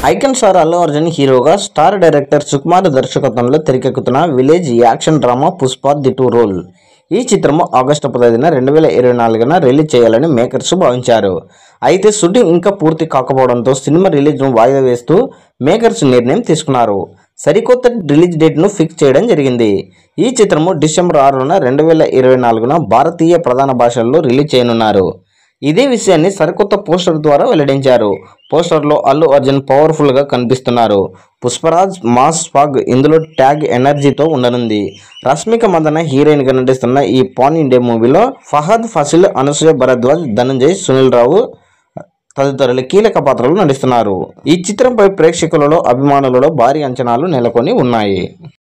icon star Allu Arjun హీరోగా star director Sukumar దర్శకత్వంలో తెరకెక్కుతున్న village action drama Pushpa the two rule ఈ చిత్రము ఆగస్టు పదహైదున రెండు వేల ఇరవై నాలుగున రిలీజ్ చేయాలని మేకర్స్ భావించారు అయితే షూటింగ్ ఇంకా పూర్తి కాకపోవడంతో సినిమా రిలీజ్ను వాయిదా వేస్తూ మేకర్స్ నిర్ణయం తీసుకున్నారు సరికొత్త రిలీజ్ డేట్ను ఫిక్స్ చేయడం జరిగింది ఈ చిత్రము డిసెంబర్ ఆరున రెండు వేల ఇరవై నాలుగున భారతీయ ప్రధాన భాషల్లో రిలీజ్ చేయనున్నారు ఇదే విషయాన్ని సరికొత్త పోస్టర్ ద్వారా వెల్లడించారు పోస్టర్లో అల్లు అర్జున్ పవర్ఫుల్గా కనిపిస్తున్నారు పుష్పరాజ్ మాస్ ఫాగ్ ఇందులో ట్యాగ్ ఎనర్జీతో ఉండనుంది రష్మిక మందన హీరోయిన్గా నటిస్తున్న ఈ పాన్ ఇండియా మూవీలో ఫహద్ ఫసిల్ అనసూయ భరద్వాజ్ ధనంజయ్ సునీల్ రావు తదితరులు కీలక పాత్రలు నటిస్తున్నారు ఈ చిత్రంపై ప్రేక్షకులలో అభిమానులలో భారీ అంచనాలు నెలకొని ఉన్నాయి